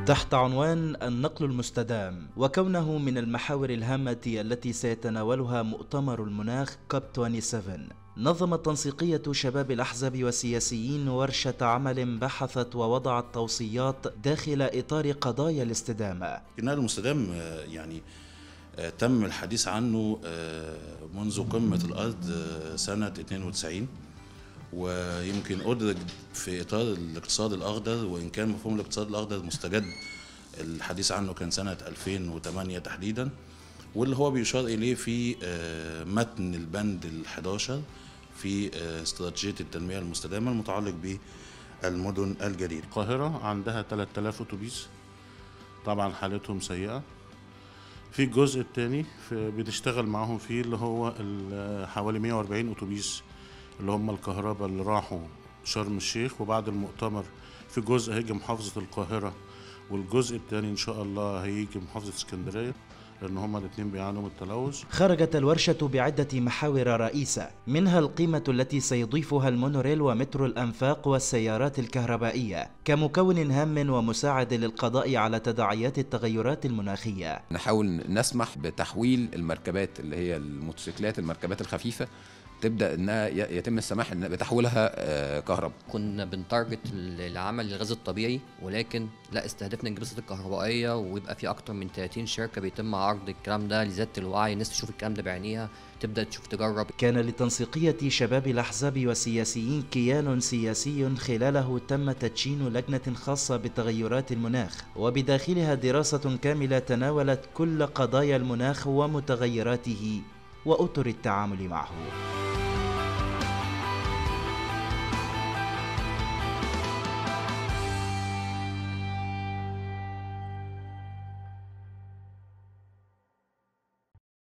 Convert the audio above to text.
تحت عنوان النقل المستدام وكونه من المحاور الهامة التي سيتناولها مؤتمر المناخ كوب 27 نظمت تنسيقية شباب الأحزاب والسياسيين ورشة عمل بحثت ووضعت توصيات داخل إطار قضايا الاستدامة النقل المستدام آه، يعني آه، تم الحديث عنه آه، منذ قمة الأرض آه، سنة 92 ويمكن أدرج في إطار الاقتصاد الأخضر وإن كان مفهوم الاقتصاد الأخضر مستجد الحديث عنه كان سنة 2008 تحديدا واللي هو بيشار إليه في آه، متن البند ال 11 في آه، استراتيجية التنمية المستدامة المتعلق بالمدن الجديدة القاهرة عندها 3000 أتوبيس طبعا حالتهم سيئة في الجزء الثاني بنشتغل معاهم فيه اللي هو ال- حوالي 140 أتوبيس اللي هم الكهرباء اللي راحوا شرم الشيخ وبعد المؤتمر في جزء هيجي محافظة القاهرة والجزء الثاني إن شاء الله هيجي محافظة اسكندرية لأن هما الاتنين بيعانوا من التلوث خرجت الورشة بعدة محاور رئيسة منها القيمة التي سيضيفها المونوريل ومترو الأنفاق والسيارات الكهربائية كمكون هام ومساعد للقضاء على تداعيات التغيرات المناخية نحاول نسمح بتحويل المركبات اللي هي الموتوسيكلات المركبات الخفيفه تبدا انها ي- يتم السماح إن بتحويلها آه، كهرباء كنا بنتارجت العمل للغاز الطبيعي ولكن لا استهدفنا الجلسات الكهربائيه ويبقى في اكتر من 30 شركه بيتم عرض الكلام ده لزياده الوعي الناس تشوف الكلام ده بعينيها تبدا تشوف تجرب كان لتنسيقية شباب الأحزاب والسياسيين كيان سياسي خلاله تم تدشين لجنة خاصة بتغيرات المناخ وبداخلها دراسة كاملة تناولت كل قضايا المناخ ومتغيراته وأطر التعامل معه